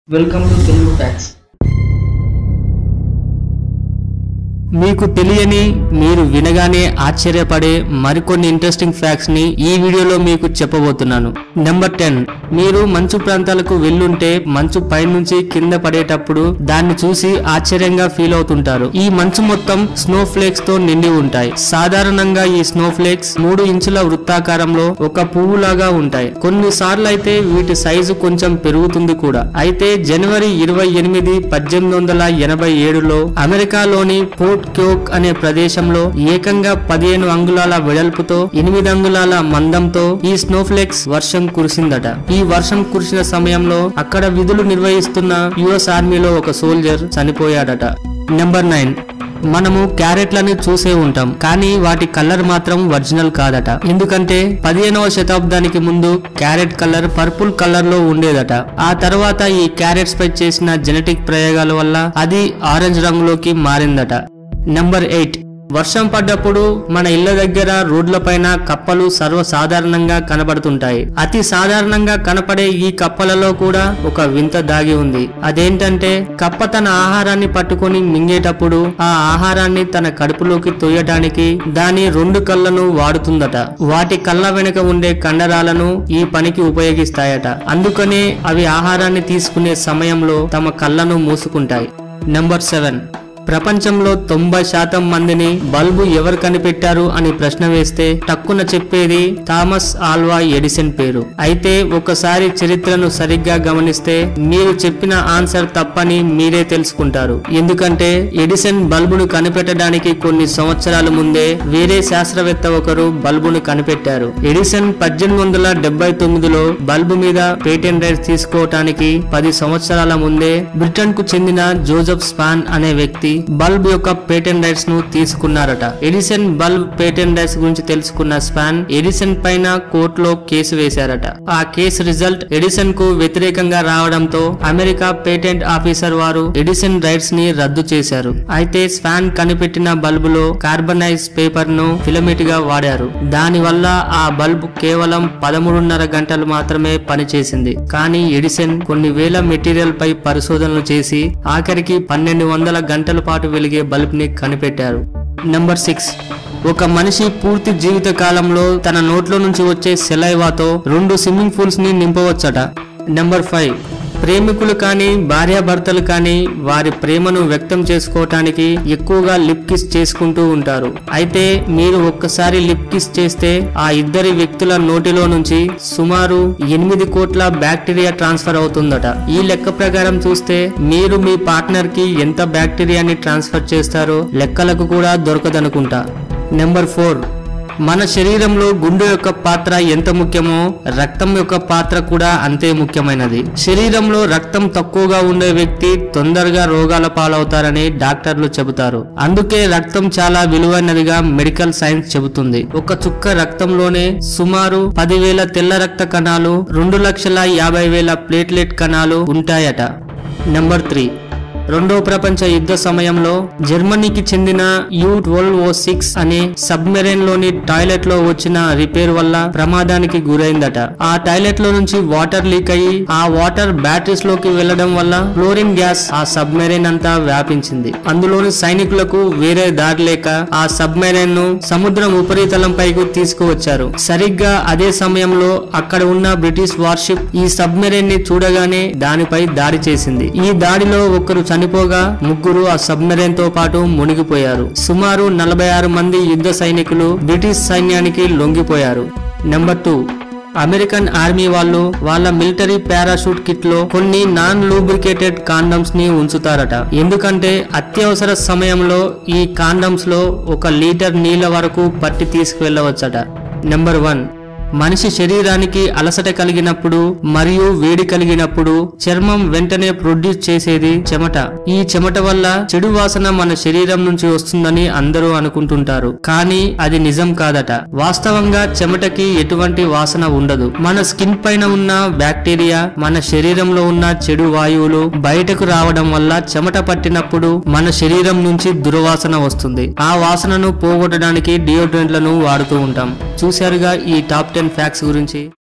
welcome to Telugu fax మీకు తెలియని మీరు వినగానే ఆశ్చర్యపడే మరికొన్ని ఇంట్రెస్టింగ్ ఫ్యాక్ట్స్ ని ఈ వీడియోలో మీకు చెప్పబోతున్నాను నెంబర్ టెన్ మీరు మంచు ప్రాంతాలకు వెళ్ళుంటే మంచు పైనుంచి కింద పడేటప్పుడు దాన్ని చూసి ఆశ్చర్యంగా ఫీల్ అవుతుంటారు ఈ మంచు మొత్తం స్నో ఫ్లేక్స్ తో నిండి ఉంటాయి సాధారణంగా ఈ స్నో ఫ్లేక్స్ మూడు ఇంచుల వృత్తాకారంలో ఒక పువ్వులాగా ఉంటాయి కొన్నిసార్లు అయితే వీటి సైజు కొంచెం పెరుగుతుంది కూడా అయితే జనవరి ఇరవై ఎనిమిది పద్దెనిమిది వందల ఎనభై ఏడులో అమెరికాలోని పోర్ట్ క్యోక్ అనే ప్రదేశంలో ఏకంగా పదిహేను అంగుళాల వెడల్పుతో ఎనిమిది అంగుళాల మందంతో ఈ స్నోఫ్లేక్స్ వర్షం కురిసిందట ఈ వర్షం కురిసిన సమయంలో అక్కడ విధులు నిర్వహిస్తున్న యుఎస్ ఆర్మీలో ఒక సోల్జర్ చనిపోయాడట నెంబర్ నైన్ మనము క్యారెట్లని చూసే ఉంటాం కానీ వాటి కలర్ మాత్రం ఒరిజినల్ కాదట ఎందుకంటే పదిహేనవ శతాబ్దానికి ముందు క్యారెట్ కలర్ పర్పుల్ కలర్ లో ఉండేదట ఆ తర్వాత ఈ క్యారెట్స్ పై చేసిన జెనెటిక్ ప్రయోగాల వల్ల అది ఆరెంజ్ రంగులోకి మారిందట నెంబర్ ఎయిట్ వర్షం పడ్డప్పుడు మన ఇళ్ల దగ్గర రోడ్లపైన కప్పలు సర్వసాధారణంగా కనబడుతుంటాయి అతి సాధారణంగా కనపడే ఈ కప్పలలో కూడా ఒక వింత దాగి ఉంది అదేంటంటే కప్ప తన ఆహారాన్ని పట్టుకొని మింగేటప్పుడు ఆ ఆహారాన్ని తన కడుపులోకి తొయ్యటానికి దాని రెండు కళ్ళను వాడుతుందట వాటి కళ్ళ వెనుక ఉండే కండరాలను ఈ పనికి ఉపయోగిస్తాయట అందుకనే అవి ఆహారాన్ని తీసుకునే సమయంలో తమ కళ్ళను మూసుకుంటాయి నెంబర్ సెవెన్ ప్రపంచంలో తొంభై శాతం మందిని బల్బు ఎవరు కనిపెట్టారు అని ప్రశ్న వేస్తే టక్కున చెప్పేది థామస్ ఆల్వా ఎడిసన్ పేరు అయితే ఒకసారి చరిత్రను సరిగ్గా గమనిస్తే మీరు చెప్పిన ఆన్సర్ తప్పని మీరే తెలుసుకుంటారు ఎందుకంటే ఎడిసన్ బల్బును కనిపెట్టడానికి కొన్ని సంవత్సరాల ముందే వేరే శాస్త్రవేత్త ఒకరు బల్బును కనిపెట్టారు ఎడిసన్ పద్దెనిమిది వందల డెబ్బై తొమ్మిదిలో బల్బు మీద పేటెంట్ రైట్స్ తీసుకోవటానికి పది సంవత్సరాల ముందే బ్రిటన్ కు చెందిన జోజెఫ్ స్పాన్ అనే వ్యక్తి బల్బ్ యొక్క పేటెంట్ రైట్స్ ను తీసుకున్నారట ఎడిసన్ బల్బ్ పేటెంట్ రైట్స్ గురించి తెలుసుకున్న స్పాన్ ఎడిసన్ పైన కోర్టులో కేసు వేశారట ఆ కేసు రిజల్ట్ ఎడిసన్ కు వ్యతిరేకంగా రావడంతో అమెరికా పేటెంట్ ఆఫీసర్ వారు ఎడిసన్ రైట్స్ ని రద్దు చేశారు అయితే స్పాన్ కనిపెట్టిన బల్బులో కార్బనైజ్ పేపర్ ను ఫిలమెంట్ గా వాడారు దాని వల్ల ఆ బల్బ్ కేవలం పదమూడున్నర గంటలు మాత్రమే పనిచేసింది కానీ ఎడిసన్ కొన్ని వేల మెటీరియల్ పై పరిశోధనలు చేసి ఆఖరికి పన్నెండు వందల గంటల పాటు వెలిగే బల్బ్ ని కనిపెట్టారు నంబర్ సిక్స్ ఒక మనిషి పూర్తి జీవిత కాలంలో తన నోట్లో నుంచి వచ్చే సెలైవాతో రెండు స్విమ్మింగ్ పూల్స్ ని నింపవచ్చట నెంబర్ ఫైవ్ ప్రేమికులు కానీ భార్యాభర్తలు కానీ వారి ప్రేమను వ్యక్తం చేసుకోవటానికి ఎక్కువగా లిప్ కిస్ చేసుకుంటూ ఉంటారు అయితే మీరు ఒక్కసారి లిప్ కిస్ చేస్తే ఆ ఇద్దరి వ్యక్తుల నోటిలో నుంచి సుమారు ఎనిమిది కోట్ల బ్యాక్టీరియా ట్రాన్స్ఫర్ అవుతుందట ఈ లెక్క ప్రకారం చూస్తే మీరు మీ పార్ట్నర్ కి ఎంత బ్యాక్టీరియాని ట్రాన్స్ఫర్ చేస్తారో లెక్కలకు కూడా దొరకదనుకుంటా నెంబర్ ఫోర్ మన శరీరంలో గుండె యొక్క పాత్ర ఎంత ముఖ్యమో రక్తం యొక్క పాత్ర కూడా అంతే ముఖ్యమైనది శరీరంలో రక్తం తక్కువగా ఉండే వ్యక్తి తొందరగా రోగాల పాలవుతారని డాక్టర్లు చెబుతారు అందుకే రక్తం చాలా విలువైనదిగా మెడికల్ సైన్స్ చెబుతుంది ఒక చుక్క రక్తంలోనే సుమారు పదివేల తెల్ల రక్త కణాలు రెండు లక్షల యాభై వేల ప్లేట్లెట్ కణాలు ఉంటాయట నెంబర్ త్రీ రెండో ప్రపంచ యుద్ధ సమయంలో జర్మనీకి చెందిన యు ట్వెల్వ్ ఓ సిక్స్ అనే సబ్మెరైన్ లోని టాయిలెట్ లో వచ్చిన రిపేర్ వల్ల ప్రమాదానికి గురైందట ఆ టాయిలెట్ లో నుంచి వాటర్ లీక్ అయ్యి ఆ వాటర్ బ్యాటరీస్ లోకి వెళ్లడం వల్ల క్లోరిన్ గ్యాస్ ఆ సబ్మెరైన్ అంతా వ్యాపించింది అందులోని సైనికులకు వేరే దారి లేక ఆ సబ్మెరైన్ ను సముద్రం ఉపరితలం పైకి తీసుకువచ్చారు సరిగ్గా అదే సమయంలో అక్కడ ఉన్న బ్రిటిష్ వార్షిప్ ఈ సబ్మెరైన్ ని చూడగానే దానిపై దాడి చేసింది ఈ దాడిలో ఒకరు చనిపోగా ముగ్గురు ఆ సబ్మెరైన్ తో పాటు మునిగిపోయారు సుమారు నలభై ఆరు మంది యుద్ధ సైనికులు బ్రిటిష్ సైన్యానికి లొంగిపోయారు నెంబర్ టూ అమెరికన్ ఆర్మీ వాళ్ళు వాళ్ళ మిలిటరీ పారాషూట్ కిట్ లో కొన్ని నాన్ లూబ్రికేటెడ్ కాండమ్స్ ని ఉంచుతారట ఎందుకంటే అత్యవసర సమయంలో ఈ కాండమ్స్ లో ఒక లీటర్ నీళ్ల వరకు పట్టి తీసుకువెళ్ళవచ్చట నెంబర్ వన్ మనిషి శరీరానికి అలసట కలిగినప్పుడు మరియు వేడి కలిగినప్పుడు చర్మం వెంటనే ప్రొడ్యూస్ చేసేది చెమట ఈ చెమట వల్ల చెడు వాసన మన శరీరం నుంచి వస్తుందని అందరూ అనుకుంటుంటారు కానీ అది నిజం కాదట వాస్తవంగా చెమటకి ఎటువంటి వాసన ఉండదు మన స్కిన్ పైన ఉన్న బ్యాక్టీరియా మన శరీరంలో ఉన్న చెడు వాయువులు బయటకు రావడం వల్ల చెమట పట్టినప్పుడు మన శరీరం నుంచి దుర్వాసన వస్తుంది ఆ వాసనను పోగొట్టడానికి డియోడ్రెంట్లను వాడుతూ ఉంటాం చూశారుగా ఈ టాప్ టెన్ ఫ్యాక్ట్స్ గురించి